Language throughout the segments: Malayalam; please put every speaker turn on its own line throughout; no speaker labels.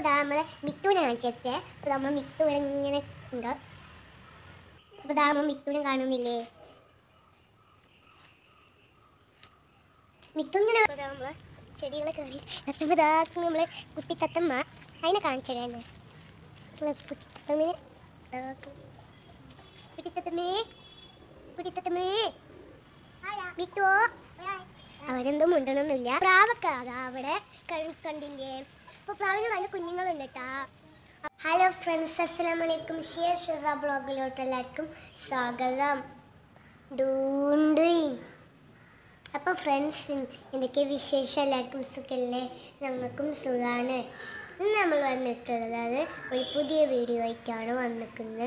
അപ്പോൾ ഇതാ നമ്മളെ മിത്തുവിനെ കാണിച്ചേ അപ്പോൾ നമ്മൾ മിത്തു ഇവിടെ ഇങ്ങനെ ഉണ്ട് അപ്പോൾ ഇതാ നമ്മൾ മിത്തുവിനെ കാണുന്നില്ലേ മിത്തുങ്ങനെ നമ്മൾ ചെടികളെ കയറി തത്തുമ്പോൾ ഇതാ നമ്മളെ കുട്ടി തത്തമ്മ അതിനെ കാണിച്ചതാണ് നമ്മളെ കുട്ടി തത്തമ്മനെ ഇതാക്കും. കുട്ടി തത്തമ്മേ കുട്ടി തത്തമ്മേ മിത്തോ അവരെന്തോ മുണ്ടണമെന്നില്ല പ്രാവൊക്കെ അതാ അവിടെ കൺ- കണ്ടില്ലേ അപ്പോൾ പ്രാവിന് നല്ല കുഞ്ഞുങ്ങളുണ്ട് കേട്ടാ ഹലോ ഫ്രണ്ട്സ് അസ്സലാം വലൈക്കും ഷിയർ ഷിറ ബ്ലോഗിലോട്ട് എല്ലാവർക്കും സ്വാഗതം ഡൂണ്ടുയി അപ്പോൾ ഫ്രണ്ട്സ് എന്തൊക്കെ വിശേഷം എല്ലാവർക്കും സുഖമല്ലേ ഞങ്ങൾക്കും സുഖമാണ് ഇന്ന് നമ്മൾ വന്നിട്ടുള്ളത് അത് ഒരു പുതിയ വീഡിയോ ആയിട്ടാണ് വന്നിക്കുന്നത്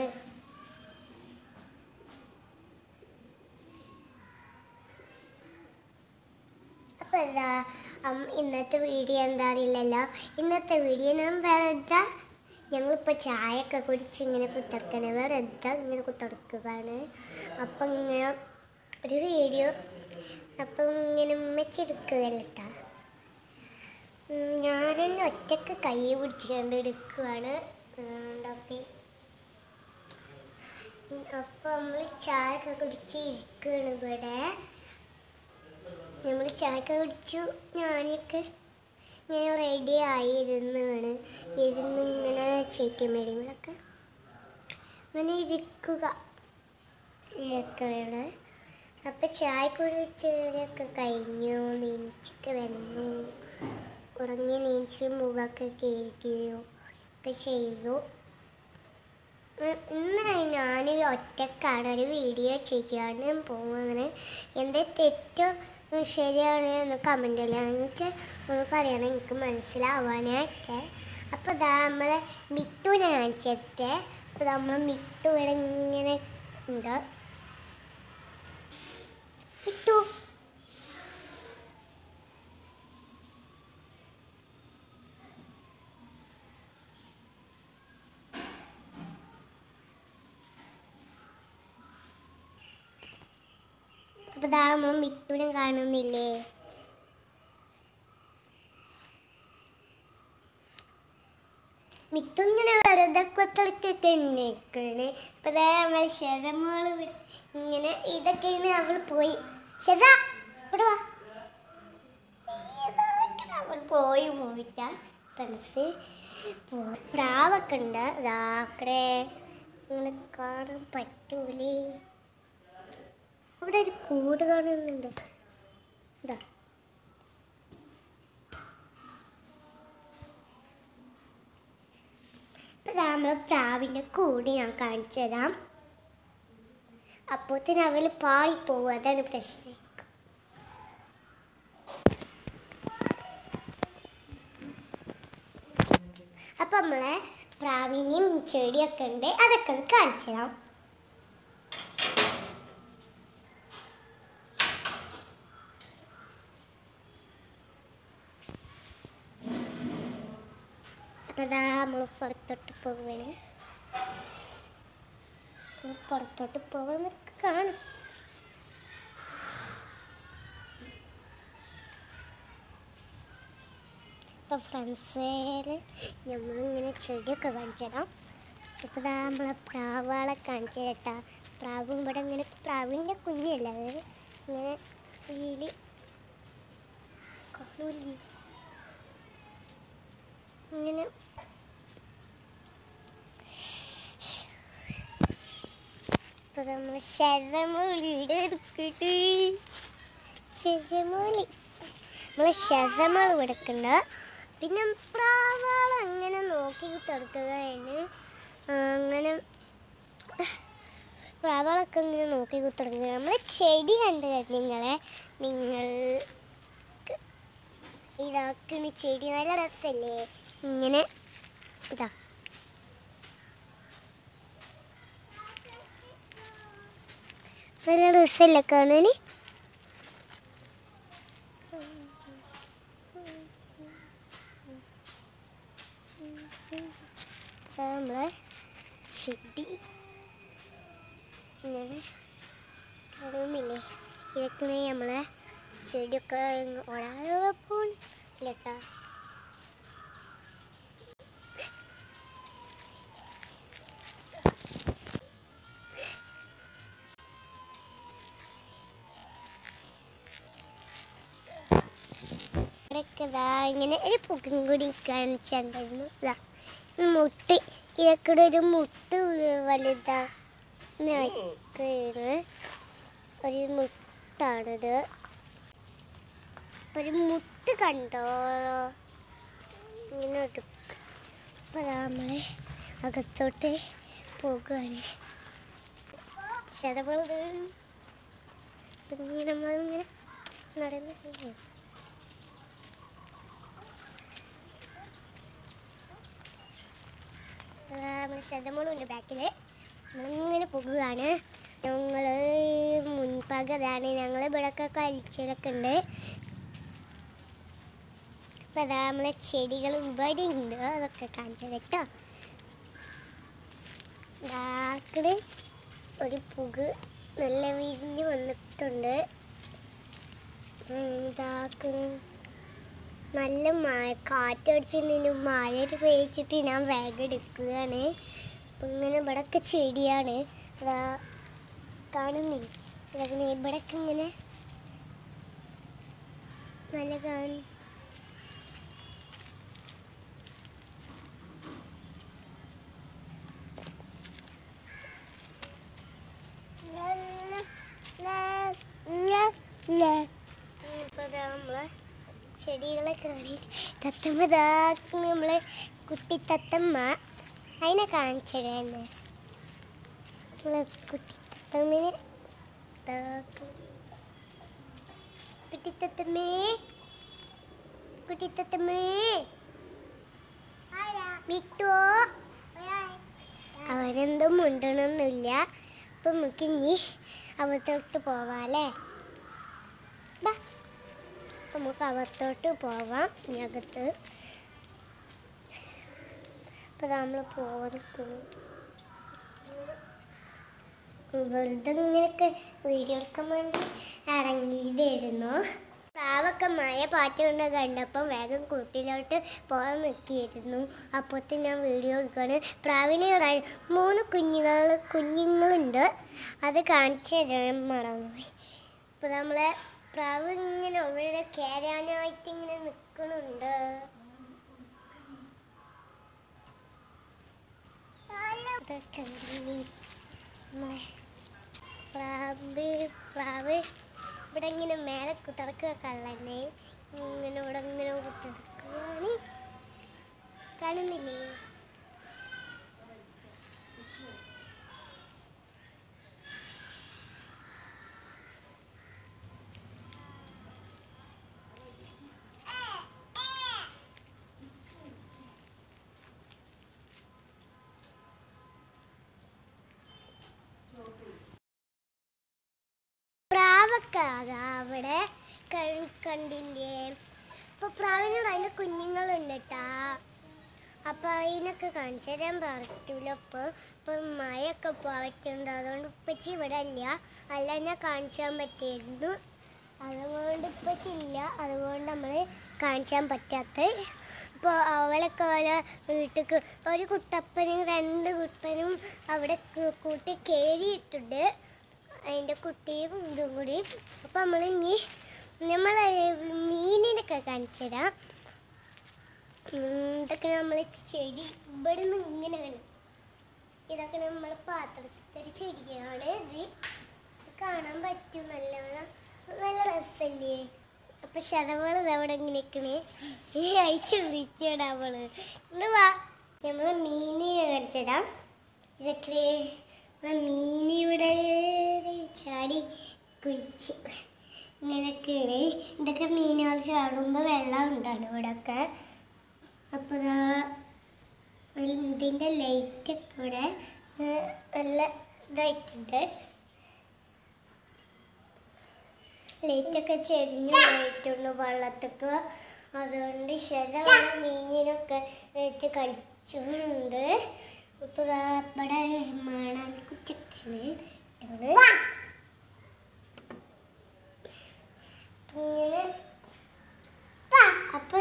അപ്പോൾ എന്താ ഉം, ഇന്നത്തെ വീഡിയോ എന്താ അറിയില്ലല്ലോ ഇന്നത്തെ വീഡിയോ ഞാൻ വെറുതെ ഞങ്ങളിപ്പോൾ ചായയൊക്കെ കുടിച്ച് ഇങ്ങനെ കുത്തിറക്കണേ വെറുതെ ഇങ്ങനെ കുത്തിറക്കുകയാണ് അപ്പം ഇങ്ങനെ ഒരു വീഡിയോ അപ്പം ഇങ്ങനെ ഉമ്മച്ചെടുക്കുകയല്ല കേട്ടോ ഞാനെന്നെ ഒറ്റക്ക് കൈ പിടിച്ചുകൊണ്ട് എടുക്കുകയാണ് ഉണ്ടാക്കി അപ്പം നമ്മൾ ചായ ഒക്കെ കുടിച്ച് ഇരിക്കുകയാണ് ഇവിടെ നമ്മൾ ചായയൊക്കെ കുടിച്ചു ഞാനൊക്കെ ഞാൻ റെഡി ആയിരുന്നാണ് ഇരുന്ന് ഇങ്ങനെ ചേറ്റിമേടിമലൊക്കെ അങ്ങനെ ഇരിക്കുക ഇരിക്കുകയാണ് അപ്പം ചായ കുടിച്ചൊക്കെ കഴിഞ്ഞു നീച്ചൊക്കെ വന്നു ഉറങ്ങി നീച്ച് മുഖമൊക്കെ കേൾക്കുകയോ ഒക്കെ ചെയ്തു ഉം, ഇന്ന് ഞാൻ ഒറ്റക്കാണ് ഒരു വീഡിയോ ചെയ്യാൻ പോകുന്നത് എൻ്റെ തെറ്റോ ഉം, ശരിയാണ് എന്ന് കമൻറ്റിൽ എനിക്ക് ഒന്ന് പറയണം എനിക്ക് മനസ്സിലാവാനൊക്കെ അപ്പോൾ ഇതാ നമ്മളെ മിത്തുവിനെ കാണിച്ചിട്ട് അപ്പോൾ നമ്മൾ മിത്തു ഇവിടെ ഇങ്ങനെ ഉണ്ട് മിത്തു അപ്പോൾ ഇതാ നമ്മൾ മിത്തുവിനെ കാണുന്നില്ലേ മിത്തു ഇങ്ങനെ വെറുതെ കൊത്തടക്കൊക്കെ നിൽക്കണേ അപ്പോൾ ഇതാ നമ്മൾ ശരമോള് ഇങ്ങനെ ഇതൊക്കെ ഇങ്ങനെ അവൾ പോയി ശര ഇവിടെ വാ ഇതാക്കടാ, അവൾ പോയി പോയിട്ടാ ഫ്രണ്ട്സ് പ്രാവൊക്കെ ഉണ്ട് ഇതാക്കടെ നിങ്ങൾ കാണാൻ പറ്റൂലേ അവിടെ ഒരു കൂട് കാണുന്നുണ്ട് ഇതാ ഇപ്പം നമ്മൾ പ്രാവിൻ്റെ കൂട് ഞാൻ കാണിച്ചു തരാം അപ്പോത്തിന് അവൽ പാളിപ്പോവും അതാണ് പ്രശ്നം അപ്പം നമ്മളെ പ്രാവിനെയും ചെടിയൊക്കെ ഉണ്ട് അതൊക്കെ ഒന്ന് കാണിച്ചു തരാം അപ്പം അതാ നമ്മൾ പുറത്തോട്ട് പോവുകയാണ് നമ്മൾ പുറത്തോട്ട് പോകുന്നൊക്കെ കാണും ഇപ്പം ഫ്രണ്ട്സേൽ നമ്മളിങ്ങനെ ചെടിയൊക്കെ കാണിച്ചു തരാം ഇപ്പം ഇതാ നമ്മളെ പ്രാവുകളെ കാണിച്ചു കേട്ടാ പ്രാവും ഇവിടെ ഇങ്ങനെ പ്രാവിൻ്റെ കുഞ്ഞല്ല അത് ഇങ്ങനെ വീല് കാണൂല്ലേ ഇങ്ങനെ ഇപ്പൊ നമ്മൾ ശരമൂലിയുടെ എടുക്കട്ട് ശരമൂലി നമ്മളെ ശരമൾ എടുക്കണ്ട പിന്നെ പ്രാവാൾ അങ്ങനെ നോക്കി കുത്തിറക്കുകയാണ് അങ്ങനെ പ്രാവാളൊക്കെ ഇങ്ങനെ നോക്കി കുത്തിറക്കുക നമ്മളെ ചെടി കണ്ടു നിങ്ങളെ നിങ്ങൾ ഇതാക്കുന്ന ചെടി നല്ല രസമല്ലേ ഇങ്ങനെ ഇതാ നല്ല രസമല്ലേ കാണാൻ നമ്മളെ ചെടി ഇങ്ങനെ റൂമില്ലേ ഇതൊക്കെ നമ്മളെ ചെടിയൊക്കെ ഓടാതെ പോണില്ല കേട്ടോ ഇവിടെയൊക്കെ ഇതാ ഇങ്ങനെ ഒരു പുകം കൂടി കാണിച്ചിട്ടുണ്ടായിരുന്നു ഇതാ ഈ മുട്ട് ഇതൊക്കെ ഒരു മുട്ട് വലുതാ ഒരു മുട്ടാണിത് ഒരു മുട്ട് കണ്ടോ ഇങ്ങനെ എടുക്കും അപ്പോൾ നമ്മളെ അകത്തോട്ട് പോകുകയാണ് ശതമാനം ഇങ്ങനെ നമ്മളിങ്ങനെ നടന്ന് പോകും. അതാ നമ്മുടെ ശതമാനമുണ്ട് ബാക്കിൽ നമ്മളിങ്ങനെ പോകുകയാണ് ഞങ്ങൾ മുൻപകതാണ് ഞങ്ങൾ ഇവിടെയൊക്കെ കളിച്ചതൊക്കെ ഉണ്ട് അപ്പം അതാ നമ്മളെ ചെടികൾ ഇവിടെ ഉണ്ട് അതൊക്കെ കാണിച്ചത് കേട്ടോ ഇതാക്കണ് ഒരു പുക നല്ല വിരിഞ്ഞ് വന്നിട്ടുണ്ട് ഇതാക്കുന്നു നല്ല മഴ കാറ്റടിച്ചിട്ടുണ്ടെങ്കിൽ മഴ പേയിച്ചിട്ട് ഞാൻ വേഗം എടുക്കുകയാണ് അപ്പം ഇങ്ങനെ ഇവിടെയൊക്കെ ചെടിയാണ് അതാ കാണുന്നില്ല ഇതൊക്കെ ഇവിടെയൊക്കെ ഇങ്ങനെ നല്ല കാണും ഇപ്പൊ ദാ നമ്മള് ചെടികളെ കാണി തത്തമ്മ ദാ നമ്മളെ കുട്ടി തത്തമ്മ അതിനെ കാണിച്ചിരുന്നു നമ്മളെ കുട്ടി തത്തമ്മിനെ ദാ കുട്ടി തത്തമ്മേ കുട്ടി തത്തമ്മേ വിട്ടോ അവരെന്തും മുണ്ടണമെന്നില്ല അപ്പൊ നമുക്ക് ഇനി അവത്തോട്ട് പോവാല്ലേ ബാ അപ്പൊ നമുക്ക് അവത്തോട്ട് പോവാം ഇനി അകത്ത് അപ്പൊ നമ്മൾ പോവാൻ വെറുതെ ഇങ്ങനെയൊക്കെ വീഡിയോ എടുക്കാൻ വേണ്ടി ഇറങ്ങിയതായിരുന്നു പ്രാവൊക്കെ മഴ പാറ്റുകൊണ്ട് കണ്ടപ്പോൾ വേഗം കൂട്ടിലോട്ട് പോകാൻ നിൽക്കിയിരുന്നു അപ്പോഴത്തെ ഞാൻ വീഡിയോ എടുക്കുകയാണ് പ്രാവിന് ര- മൂന്ന് കുഞ്ഞുങ്ങൾ കുഞ്ഞുങ്ങളുണ്ട് അത് കാണിച്ചു തരാൻ മറന്നുപോയി അപ്പോൾ നമ്മളെ പ്രാവ് ഇങ്ങനെ അവിടെ കയറാനായിട്ട് ഇങ്ങനെ നിൽക്കുന്നുണ്ട് ഇതൊക്കെ ഉണ്ടല്ലേ നമ്മളെ പ്രാവ് പ്രാവ് ഇവിടെ ഇങ്ങനെ മേലെ കുത്തിറക്കുക കള്ളനെ ഇങ്ങനെ ഇവിടെ ഇങ്ങനെ കുത്തിറക്കുകയാണ് കാണുന്നില്ലേ പ്രാവൊക്കെ അതാ അവിടെ ക- കണ്ടില്ലേ അപ്പൊ പ്രാവിന് അതിന് കുഞ്ഞുങ്ങളുണ്ട് കേട്ടാ അപ്പൊ അതിനൊക്കെ കാണിച്ചു തരാൻ പറ്റൂല ഇപ്പൊ ഇപ്പൊ മഴയൊക്കെ പറ്റുന്നുണ്ട് അതുകൊണ്ട് ഉപ്പച്ചി ഇവിടെ ഇല്ല അല്ല ഞാൻ കാണിച്ചാൻ പറ്റിയിരുന്നു അതുകൊണ്ട് ഇപ്പച്ചി ഇല്ല അതുകൊണ്ട് നമ്മൾ കാണിച്ചാൻ പറ്റാത്ത ഇപ്പോൾ അവളൊക്കെ ഓരോ വീട്ടിക്ക് ഒരു കുട്ടപ്പനും രണ്ട് കുട്ടനും അവിടെ കൂ- കൂട്ടി കയറിയിട്ടുണ്ട് അതിൻ്റെ കുട്ടിയും ഇതും കൂടി അപ്പം നമ്മൾ ഇനി നമ്മൾ മീനിനൊക്കെ കാണിച്ചു തരാം ഉം, ഇതൊക്കെ നമ്മൾ ചെടി ഇവിടെ നിന്ന് ഇങ്ങനെയാണ് ഇതൊക്കെ നമ്മൾ പാത്രത്തിലത്തെ ഒരു ചെടിയാണ് ഇത് ഇത് കാണാൻ പറ്റും നല്ലവണ്ണം നല്ല രസമല്ലേ അപ്പൊ ശതവള് ഇതവിടെ ഇങ്ങനെ നിൽക്കണേ ഈ അയച്ചു വിളിച്ചോടാ അവള് ഇന്ന് വാ നമ്മള് മീനിനെ കാണിച്ചതാ ഇതൊക്കെ നമ്മളെ മീനിവിടെ ചാടി കുളിച്ച് ഇങ്ങനെയൊക്കെയാണ് ഇതൊക്കെ മീനുകൾ ചാടുമ്പോൾ വെള്ളം ഉണ്ടാണ് ഇവിടെയൊക്കെ അപ്പോൾ ഇതാ ഇതിൻ്റെ ലൈറ്റൊക്കെ ഇവിടെ ഏ, നല്ല ഇതായിട്ടുണ്ട് ലൈറ്റൊക്കെ ചെരിഞ്ഞു പോയിട്ടുണ്ട് വെള്ളത്തൊക്കെ അതുകൊണ്ട് ശത മീനിനൊക്കെ വെച്ച് കളിച്ചുകൊണ്ട് ഇപ്പോൾ ദാ ഇവിടെ മണൽ കുറ്റക്കാണ് ഇങ്ങനെ അപ്പം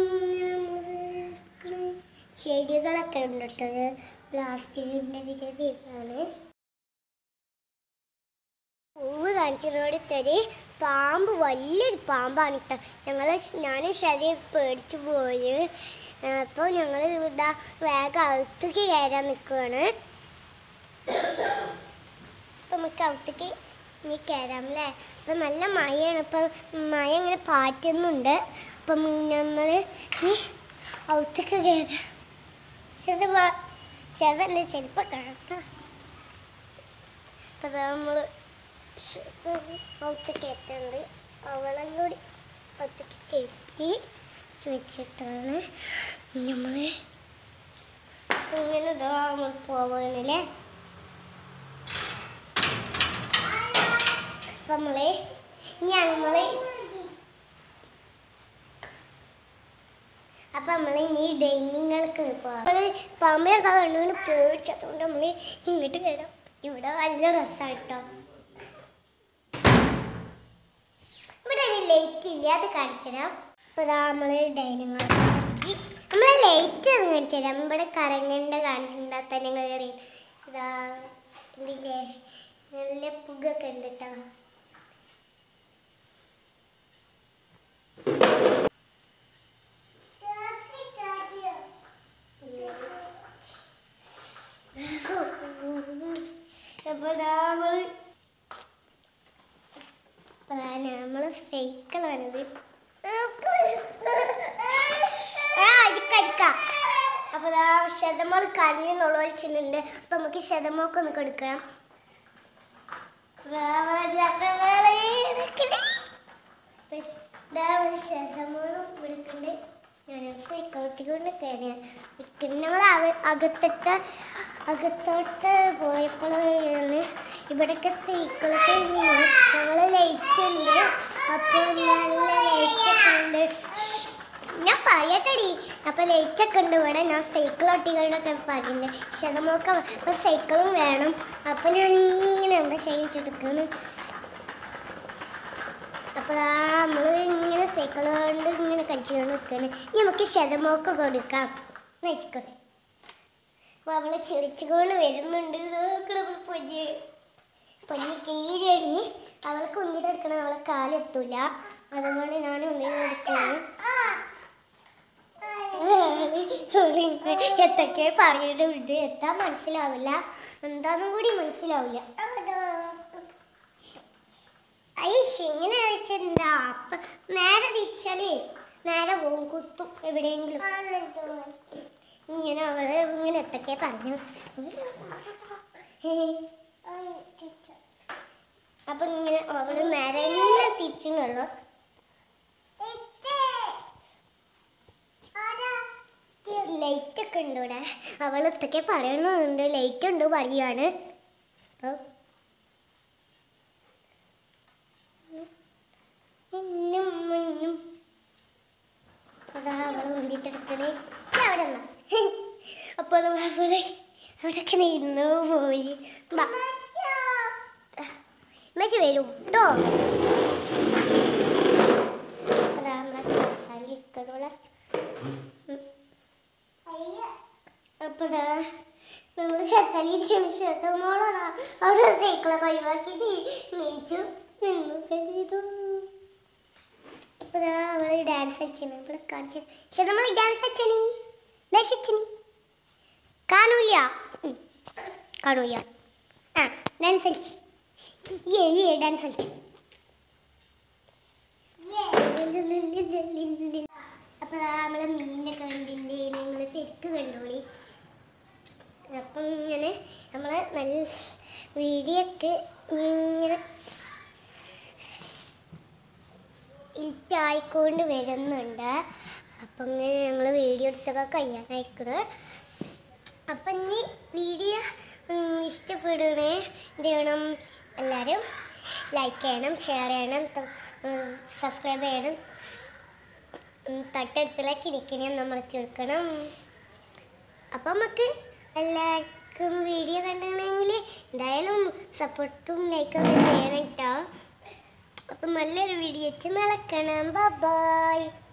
ചെടികളൊക്കെ ഉണ്ട് കേട്ടത് പ്ലാസ്റ്റിക്കിൻ്റെ ചെടികളാണ് പൂവ് കാണിച്ചതോടത്തൊരു പാമ്പ് വലിയൊരു പാമ്പാണ് കേട്ടോ ഞങ്ങൾ ഞാനും ശരി പേടിച്ചു പോയി അപ്പോൾ ഞങ്ങൾ ഇതാ വേഗം അകത്തേക്ക് കയറാൻ നിൽക്കുകയാണ് അപ്പം നമുക്ക് അകത്തേക്ക് ഇനി കയറാം അല്ലേ അപ്പം നല്ല മഴയാണ് അപ്പം മഴ ഇങ്ങനെ പാറ്റുന്നുണ്ട് അപ്പം നമ്മൾ ഇനി അകത്തേക്ക് കയറാം ചെറുത് ചെറുതൻ്റെ ചെരുപ്പം കാണാം അപ്പം നമ്മൾ അകത്തേക്ക് എത്തുന്നുണ്ട് അവളം കൂടി അകത്തേക്ക് കയറ്റി വെച്ചിട്ടാണ് നമ്മൾ ഇങ്ങനെ ഇതാ നമ്മൾ പോവാണല്ലേ അപ്പം നമ്മളെ ഞങ്ങള് അപ്പൊ നമ്മള് ഇനി ഡൈനിങ്ങൾക്ക് പോവാം നമ്മള് പാമ്പയൊക്കെ കണ്ടുകൊണ്ട് പേടിച്ചതുകൊണ്ട് നമ്മള് ഇങ്ങോട്ട് വരാം ഇവിടെ നല്ല രസമാണ് കേട്ടോ ഇവിടെ ഒരു ലൈറ്റ് ഇല്ല അത് കാണിച്ചു തരാം അപ്പൊ ഇതാ നമ്മള് ഡൈനിങ് നമ്മളെ ലൈറ്റ് ഒന്ന് കാണിച്ചു തരാം ഇവിടെ കറങ്ങണ്ട കണ്ടാൽ തന്നെ കയറി ഇതാ ഇതില്ലേ നല്ല പുകൊക്കെ ഉണ്ട് കേട്ടോ അപ്പൊ നമ്മള് നമ്മള് സൈക്കിളാണിത് ആ അരിക്കരിക്കാം അപ്പൊ ദാ ശതമോൾ കരഞ്ഞ് നുളവലിച്ചിട്ടുണ്ട് അപ്പൊ നമുക്ക് ശതമോക്ക് ഒന്ന് കൊടുക്കണം ശതമോളും കൊടുക്കണ്ട് ഞാൻ സൈക്കിളത്തിൽ കൊണ്ട് കയറിയാണ് ഞങ്ങൾ അകത്തോട്ട് അകത്തോട്ട് പോയപ്പോഴാണ് ഇവിടെയൊക്കെ സൈക്കിളൊക്കെ ഞങ്ങൾ ലൈറ്റ് ഉണ്ട് അപ്പോൾ നല്ല ലൈറ്റ് ഒക്കെ ഉണ്ട് ഞാൻ പറയട്ടെടി അപ്പൊ ലൈറ്റ് ഒക്കെ ഉണ്ട് ഇവിടെ ഞാൻ സൈക്കിൾ ഒട്ടികളൊക്കെ പറയുന്നുണ്ട് ശതമൊക്കെ അപ്പൊ സൈക്കിളും വേണം അപ്പൊ ഞാൻ ഇങ്ങനെ എന്താ ചെയ്യിച്ചെടുക്കുന്നു അപ്പൊ നമ്മൾ ഇങ്ങനെ സൈക്കിൾ കൊണ്ട് ഇങ്ങനെ കളിച്ചുകൊണ്ട് നിൽക്കുന്നു നമുക്ക് ശതമൊക്കെ കൊടുക്കാം വെച്ചിക്കോ അപ്പൊ അവള് ചെളിച്ചുകൊണ്ട് വരുന്നുണ്ട് നോക്കണം അവള് പൊഞ്ഞ് പൊഞ്ഞ് കീഴണി അവൾക്ക് ഒന്നിട്ട് എടുക്കണം അവളെ കാലെത്തൂല അതുകൊണ്ട് ഞാൻ ഒന്നിട്ട് എടുക്കണം എത്തൊക്കെ പറയുന്നുണ്ട് എത്താ മനസ്സിലാവില്ല എന്താന്നും കൂടി മനസ്സിലാവില്ല ഐഷ് ഇങ്ങനെ വെച്ചിട്ടുണ്ടാ അപ്പൊ നേരെ തിരിച്ചാലേ നേരെ പോകും കുത്തും എവിടെയെങ്കിലും ഇങ്ങനെ അവള് ഇങ്ങനെ എത്തൊക്കെ പറഞ്ഞു അപ്പൊ ഇങ്ങനെ അവള് നേരെ ഇങ്ങനെ തിരിച്ചുള്ളൂ ലൈറ്റ് ഒക്കെ ഉണ്ട് ഇവിടെ അവൾ ഇത്തൊക്കെ പറയണമെന്നുണ്ട് ലൈറ്റ് ഉണ്ട് പറയാണ് അപ്പം മിന്നും മിന്നും. അതാ അവള് മുമ്പിട്ടെടുക്കണേ അവിടെ നിന്നാ. അപ്പൊ അത് അവള് അവിടെയൊക്കെ നിന്ന് പോയി ബാ മെച്ചി വരും കേട്ടോ അതാ നമ്മളെ മസാല ഇരിക്കണോളെ അപ്പൊ നമ്മൾ കസലിരിക്കുന്ന ശതമോളാ അവിടെ സൈക്കിളൊക്കെ ഒഴിവാക്കി നീച്ചു നിന്നു കഴിതു അപ്പൊ അവള് ഡാൻസ് കളിച്ചാണ് ഇവിടെ കാണിച്ചു ശതമോളി ഡാൻസ് കളിച്ചനി നശിച്ചനി കാണൂല ഉം. കാണൂല ആ ഡാൻസ് കളിച്ച് ഏ ഏ ഡാൻസ് കളിച്ചു അപ്പൊ ദാ നമ്മളെ മീനിനെ കണ്ടില്ലേ നിങ്ങൾ ശരിക്ക് കണ്ടോളി അപ്പം ഇങ്ങനെ നമ്മളെ നല്ല വീഡിയോ ഒക്കെ ഇങ്ങനെ ഇറ്റായിക്കൊണ്ട് വരുന്നുണ്ട് അപ്പം ഇങ്ങനെ ഞങ്ങൾ വീഡിയോ എടുത്തൊക്കെ കഴിയാനായിക്കണ് അപ്പം ഇനി വീഡിയോ ഇഷ്ടപ്പെടണേ എന്ത് ചെയ്യണം എല്ലാവരും ലൈക്ക് ചെയ്യണം ഷെയർ ചെയ്യണം സബ്സ്ക്രൈബ് ചെയ്യണം ഉം, തൊട്ടടുത്തുള്ള കിണിക്കിനെ നമ്മൾ ചേർക്കണം അപ്പം നമുക്ക് എല്ലാവർക്കും വീഡിയോ കണ്ടിട്ടുണ്ടെങ്കിൽ എന്തായാലും സപ്പോർട്ടും ലൈക്കൊക്കെ ചെയ്യണം കേട്ടോ അപ്പം നല്ലൊരു വീഡിയോ വെച്ച് നടക്കണം ബൈ